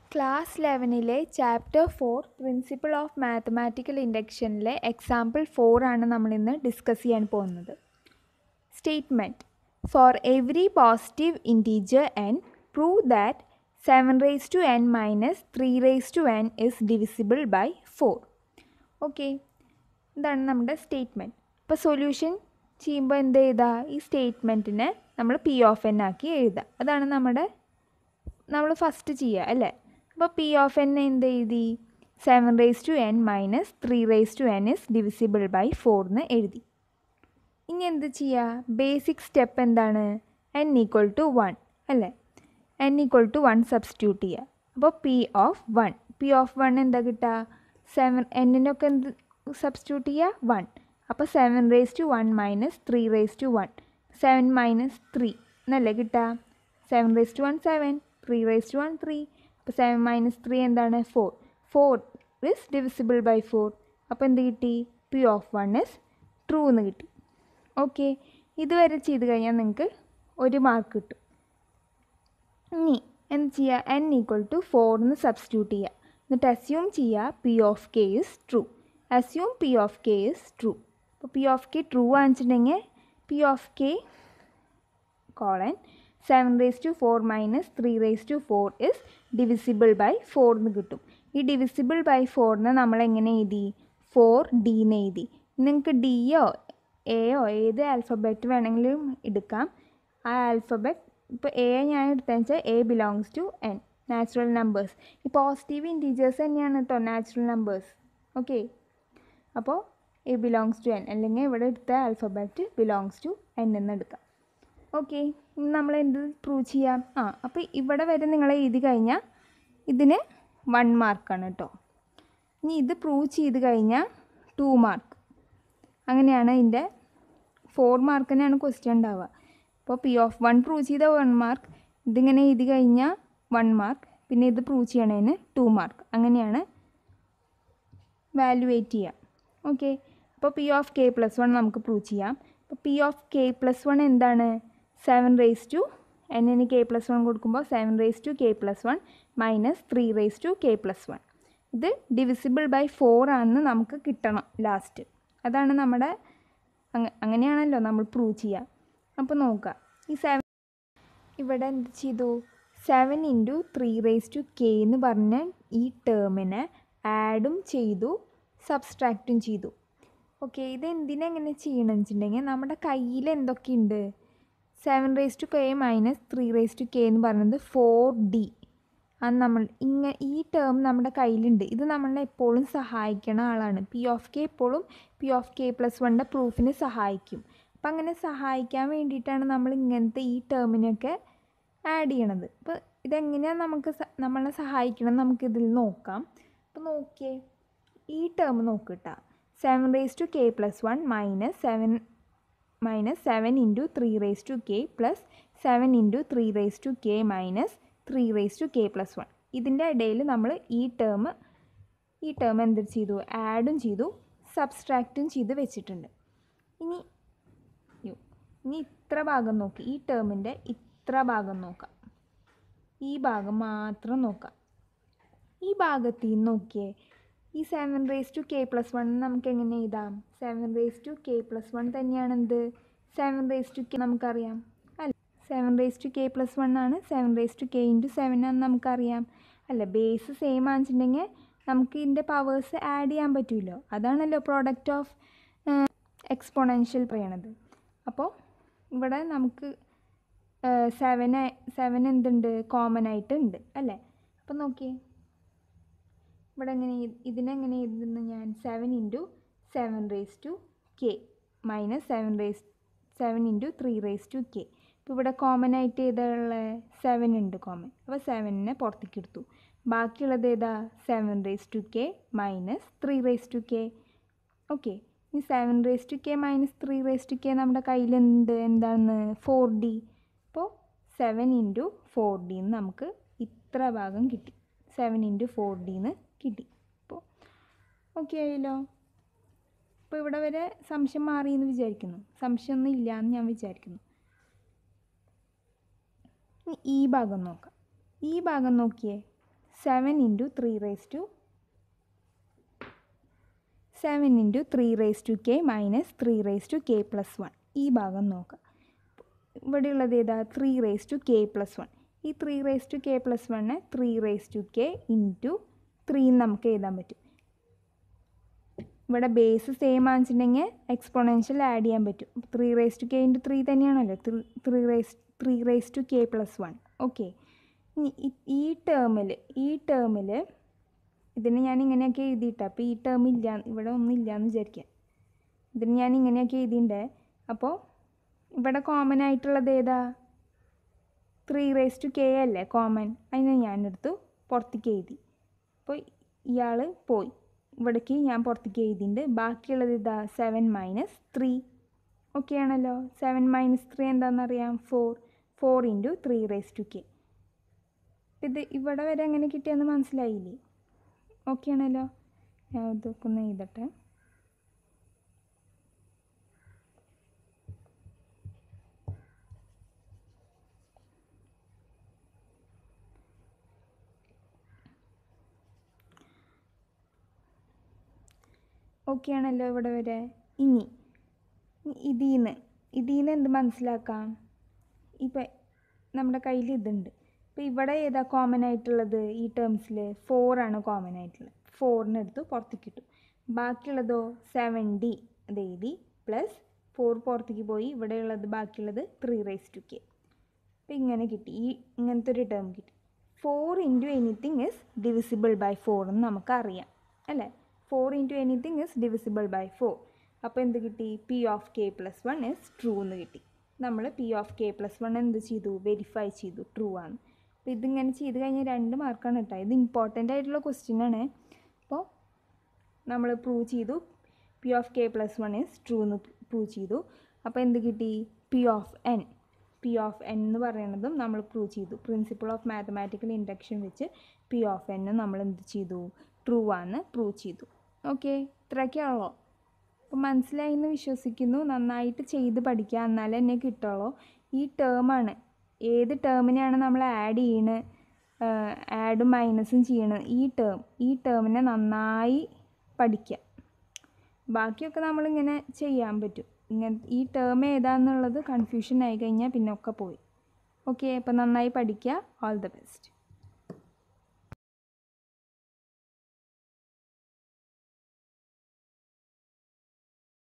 class ലെവനിലെ chapter four principle of mathematical ഇൻഡക്ഷനിലെ example four ആണ് നമ്മളിന്ന് ഡിസ്കസ് ചെയ്യാൻ പോകുന്നത് statement for every positive integer n prove that seven raise to n minus three raise to n is divisible by four okay ഇതാണ് നമ്മുടെ statement ഇപ്പോൾ solution ചെയ്യുമ്പോൾ എന്ത് ചെയ്താൽ ഈ സ്റ്റേറ്റ്മെൻറ്റിനെ നമ്മൾ പി ഓഫ് എൻ ആക്കി എഴുതുക അതാണ് നമ്മുടെ നമ്മൾ ഫസ്റ്റ് ചെയ്യുക അല്ലേ അപ്പോൾ പി ഓഫ് എൻ എന്ത് എഴുതി seven raise to n minus three raise to n is divisible by four എന്ന് എഴുതി ഇനി എന്ത് ചെയ്യുക ബേസിക് സ്റ്റെപ്പ് എന്താണ് എൻ ഈക്വൽ ടു വൺ അല്ലേ n equal to one substitute ചെയ്യുക അപ്പോൾ P of one P of one എന്താ കിട്ടുക സെവൻ എന്നിനൊക്കെ എന്ത് സബ്സ്റ്റിറ്റ്യൂട്ട് ചെയ്യുക വൺ അപ്പോൾ seven raise to one minus three raise to one seven minus three എന്നല്ലേ കിട്ടുക seven raise to one seven three raise to one three അപ്പോൾ seven minus three എന്താണ് four four is divisible by four അപ്പോൾ എന്ത് കിട്ടി P of one is true എന്ന് കിട്ടി okay ഇതുവരെ ചെയ്ത് കഴിഞ്ഞാൽ നിങ്ങൾക്ക് ഒരു മാർക്ക് കിട്ടും ഇനി എന്ത് ചെയ്യുക എൻ ഈക്വൽ ടു ഫോറിന് സബ്സ്റ്റിറ്റ്യൂട്ട് ചെയ്യുക എന്നിട്ട് അസ്യൂം ചെയ്യുക P of k is true assume P of k is true അപ്പോൾ പി ഓഫ് കെ ട്രൂ ആണെന്നുണ്ടെങ്കിൽ P of k colon seven raise to four minus three raise to four is divisible by four എന്ന് കിട്ടും ഈ divisible by ഫോറിന് നമ്മൾ എങ്ങനെ എഴുതി four D എന്ന് എഴുതി നിങ്ങൾക്ക് ഡിയോ എയോ ഏത് ആൽഫബറ്റ് വേണമെങ്കിലും എടുക്കാം ആ ആൽഫബറ്റ് ഇപ്പോൾ എ ഞാൻ എടുത്തതെന്ന് വെച്ചാൽ a belongs to n natural numbers ഈ പോസിറ്റീവ് ഇൻറ്റീജേഴ്സ് തന്നെയാണ് കേട്ടോ നാച്ചുറൽ നമ്പേഴ്സ് ഓക്കെ അപ്പോൾ എ ബിലോങ്സ് ടു എൻ അല്ലെങ്കിൽ ഇവിടെ എടുത്ത ആൽഫബറ്റ് ബിലോങ്സ് ടു എൻ എന്ന് എടുക്കാം ഓക്കെ ഇനി നമ്മൾ എന്ത് പ്രൂവ് ചെയ്യാം ആ അപ്പോൾ ഇവിടെ വരെ നിങ്ങൾ എഴുതി കഴിഞ്ഞാൽ ഇതിന് വൺ മാർക്കാണ് കേട്ടോ ഇനി ഇത് പ്രൂവ് ചെയ്ത് കഴിഞ്ഞാൽ ടു മാർക്ക് അങ്ങനെയാണ് ഇതിൻ്റെ ഫോർ മാർക്ക് തന്നെയാണ് ക്വസ്റ്റ്യൻ ഉണ്ടാവുക അപ്പോൾ പി ഓഫ് വൺ പ്രൂവ് ചെയ്ത വൺ മാർക്ക് ഇതിങ്ങനെ എഴുതി കഴിഞ്ഞാൽ വൺ മാർക്ക് പിന്നെ ഇത് പ്രൂവ് ചെയ്യണതിന് ടു മാർക്ക് അങ്ങനെയാണ് വാല്യുവേറ്റ് ചെയ്യുക ഓക്കെ അപ്പോൾ P of k plus one നമുക്ക് പ്രൂവ് ചെയ്യാം അപ്പോൾ P of k plus one എന്താണ് സെവൻ റേസ് ടു എന്നിന് കെ പ്ലസ് വൺ കൊടുക്കുമ്പോൾ seven raise to k plus one minus three raise to k plus one ഇത് divisible by four ആണെന്ന് നമുക്ക് കിട്ടണം ലാസ്റ്റ് അതാണ് നമ്മുടെ അങ്ങനെയാണല്ലോ നമ്മൾ പ്രൂവ് ചെയ്യുക അപ്പോൾ നോക്കുക ഈ സെവൻ ഇവിടെ എന്ത് ചെയ്തു seven into three raise to k എന്ന് പറഞ്ഞ ഈ ടേമിനെ ആഡും ചെയ്തു സബ്സ്ട്രാക്റ്റും ചെയ്തു ഓക്കെ ഇത് എന്തിനെങ്ങനെ ചെയ്യണമെന്ന് വെച്ചിട്ടുണ്ടെങ്കിൽ നമ്മുടെ കയ്യിൽ എന്തൊക്കെയുണ്ട് seven raise to k minus three raise to k എന്ന് പറയുന്നത് ഫോർ ഡി അത് നമ്മൾ ഇങ്ങനെ ഈ ടേം നമ്മുടെ കയ്യിലുണ്ട് ഇത് നമ്മളെ എപ്പോഴും സഹായിക്കണ ആളാണ് പി ഓഫ് കെ എപ്പോഴും പി ഓഫ് കെ പ്ലസ് വണ്ണിൻ്റെ പ്രൂഫിന് സഹായിക്കും അപ്പം അങ്ങനെ സഹായിക്കാൻ വേണ്ടിയിട്ടാണ് നമ്മൾ ഇങ്ങനത്തെ ഈ ടേമിനൊക്കെ ആഡ് ചെയ്യണത് അപ്പോൾ ഇതെങ്ങനെയാണ് നമുക്ക് നമ്മളെ സഹായിക്കണം നമുക്ക് ഇതിൽ നോക്കാം അപ്പോൾ നോക്കിയേ ഈ ടേം നോക്കിട്ടാ seven raise to k plus one minus seven minus seven into three raise to k plus seven into three raise to k minus three raise to k plus one ഇതിൻ്റെ ഇടയിൽ നമ്മൾ ഈ ടേം ഈ term എന്ത് ചെയ്തു ആഡും ചെയ്തു സബ്സ്ട്രാക്റ്റും ചെയ്ത് വെച്ചിട്ടുണ്ട് ഇനി ഇനി ഇത്ര ഭാഗം നോക്കി ഈ ടേമിൻ്റെ ഇത്ര ഭാഗം നോക്കാം ഈ ഭാഗം മാത്രം നോക്കാം ഈ ഭാഗത്ത് നിന്ന് നോക്കിയേ ഈ seven raise to k plus one നമുക്ക് എങ്ങനെ എഴുതാം seven raise to k plus one തന്നെയാണ് എന്ത് സെവൻ റേസ് ടു കെ നമുക്കറിയാം അല്ല seven raise to k plus one ആണ് seven raise to k into seven ആണെന്ന് നമുക്കറിയാം അല്ല ബേസ് സെയിം ആണെന്നുണ്ടെങ്കിൽ നമുക്ക് ഇതിൻ്റെ പവേഴ്സ് ആഡ് ചെയ്യാൻ പറ്റുമല്ലോ അതാണല്ലോ പ്രോഡക്റ്റ് ഓഫ് എക്സ്പോണൻഷ്യൽ പറയണത് അപ്പോൾ ഇവിടെ നമുക്ക് സെവൻ സെവൻ എന്തുണ്ട് കോമൺ ആയിട്ട് ഉണ്ട് അല്ലേ അപ്പോൾ നോക്കിയേ ഇവിടെ എങ്ങനെ ഇതിനെങ്ങനെ എഴുതുന്നു ഞാൻ seven into seven raise to k minus seven raise seven into three raise to k ഇപ്പോൾ ഇവിടെ കോമൺ ആയിട്ട് ഏതായുള്ള സെവൻ ഉണ്ട് കോമൺ അപ്പോൾ സെവനിനെ പുറത്തേക്ക് എടുത്തു ബാക്കിയുള്ളത് ഏതാ seven raise to k minus three raise to k okay ഈ seven raise to k minus three raise to k നമ്മുടെ കയ്യിലുണ്ട് എന്താണ് ഫോർ ഡി അപ്പോൾ സെവൻ ഇൻറ്റു ഫോർ ഡിന്ന് നമുക്ക് ഇത്ര ഭാഗം കിട്ടി സെവൻ ഇൻറ്റു ഫോർ ഡിന്ന് കിട്ടി അപ്പോൾ ഓക്കെ ആയല്ലോ അപ്പോൾ ഇവിടെ വരെ സംശയം മാറി എന്ന് വിചാരിക്കുന്നു സംശയമൊന്നും ഇല്ല എന്ന് ഞാൻ വിചാരിക്കുന്നു ഈ ഭാഗം നോക്കാം ഈ ഭാഗം നോക്കിയേ seven into three raise to seven into three raise to k minus three raise to k plus one ഈ ഭാഗം നോക്കാം ഇവിടെയുള്ളത് ഏതാ three raise to k plus one ഈ three raise to k plus one three raise to k into three നമുക്ക് എഴുതാൻ പറ്റും ഇവിടെ ബേസ് സെയിം ആണെന്നുണ്ടെങ്കിൽ എക്സ്പൊണൻഷ്യൽ ആഡ് ചെയ്യാൻ പറ്റും three raise to k into three തന്നെയാണല്ലോ three raise three raise to k plus one okay ഇനി ഈ- ഈ ടേമിൽ ഈ ടേമിൽ ഇതിന് ഞാൻ ഇങ്ങനെയൊക്കെ എഴുതിയിട്ട് അപ്പോൾ ഈ ടേം ഇല്ല ഇവിടെ ഒന്നും ഇല്ല എന്ന് വിചാരിക്കാം ഇതിന് ഞാൻ ഇങ്ങനെയൊക്കെ എഴുതിയിട്ടുണ്ട് അപ്പോൾ ഇവിടെ കോമൺ ആയിട്ടുള്ളത് ഏതാ ത്രീ റേസ് ടു കെ അല്ലേ കോമൺ അതിനെ ഞാനെടുത്തു പുറത്തേക്ക് എഴുതി അപ്പോൾ ഇയാൾ പോയി ഇവിടേക്ക് ഞാൻ പുറത്തേക്ക് എഴുതിയിട്ടുണ്ട് ബാക്കിയുള്ളത് ഇതാ സെവൻ മൈനസ് ത്രീ ഓക്കെ ആണല്ലോ സെവൻ മൈനസ് ത്രീ എന്താണെന്നറിയാം four four into three raise to k ഇത് ഇവിടെ വരെ എങ്ങനെ കിട്ടിയെന്ന് മനസ്സിലായില്ലേ ഓക്കെ ആണല്ലോ ഞാൻ ഇതൊക്കെ ഒന്ന് എഴുതട്ടെ ഓക്കെ ആണല്ലോ ഇവിടെ വരെ ഇനി ഇതിൽ നിന്ന് ഇതിൽ നിന്ന് എന്ത് മനസ്സിലാക്കാം ഇപ്പം നമ്മുടെ കയ്യിൽ ഇതുണ്ട് ഇപ്പോൾ ഇവിടെ ഏതാ കോമൺ ആയിട്ടുള്ളത് ഈ ടേംസിൽ ഫോറാണ് കോമൺ ആയിട്ടുള്ളത് ഫോറിനെടുത്ത് പുറത്തേക്ക് കിട്ടും ബാക്കിയുള്ളതോ സെവൻ ഡി അത് എഴുതി പ്ലസ് ഫോർ പുറത്തേക്ക് പോയി ഇവിടെയുള്ളത് ബാക്കിയുള്ളത് ത്രീ റേസ് ടു കെ അപ്പോൾ ഇങ്ങനെ കിട്ടി ഈ ഇങ്ങനത്തെ ഒരു ടേം കിട്ടി four into anything is divisible by four എന്ന് നമുക്കറിയാം അല്ലേ four into anything is divisible by four അപ്പോൾ എന്ത് കിട്ടി P of k plus one is true എന്ന് കിട്ടി നമ്മൾ P of k plus one എന്ത് ചെയ്തു വെരിഫൈ ചെയ്തു ട്രൂ ആണ് അപ്പോൾ ഇതിങ്ങനെ ചെയ്ത് കഴിഞ്ഞാൽ രണ്ട് മാർക്കാണ് കേട്ടോ ഇത് ഇമ്പോർട്ടൻ്റ് ആയിട്ടുള്ള ക്വസ്റ്റ്യൻ ആണ് അപ്പോൾ നമ്മൾ പ്രൂവ് ചെയ്തു P of k plus one is true എന്ന് പ്രൂവ് ചെയ്തു അപ്പോൾ എന്ത് കിട്ടി P of n P of n എന്ന് പറയുന്നതും നമ്മൾ പ്രൂവ് ചെയ്തു പ്രിൻസിപ്പിൾ ഓഫ് മാത്തമാറ്റിക്കൽ ഇൻഡക്ഷൻ വെച്ച് പി ഓഫ് എന്നും നമ്മൾ എന്ത് ചെയ്തു ട്രൂ ആണെന്ന് പ്രൂവ് ചെയ്തു ഓക്കെ ഇത്രയൊക്കെയാണല്ലോ അപ്പോൾ മനസ്സിലായി എന്ന് വിശ്വസിക്കുന്നു നന്നായിട്ട് ചെയ്ത് പഠിക്കുക എന്നാലേ എന്നെ കിട്ടുള്ളൂ ഈ ടേമാണ് ഏത് ടേമിനെയാണ് നമ്മൾ ആഡ് ചെയ്യണത് ആഡും മൈനസും ചെയ്യണത് ഈ ടേം ഈ ടേമിനെ നന്നായി പഠിക്കുക ബാക്കിയൊക്കെ നമ്മളിങ്ങനെ ചെയ്യാൻ പറ്റും ഇങ്ങനെ ഈ ടേം ഏതാണെന്നുള്ളത് കൺഫ്യൂഷൻ ആയി കഴിഞ്ഞാൽ പിന്നെ ഒക്കെ പോയി ഓക്കെ അപ്പോൾ നന്നായി പഠിക്കുക ഓൾ ദ ബെസ്റ്റ്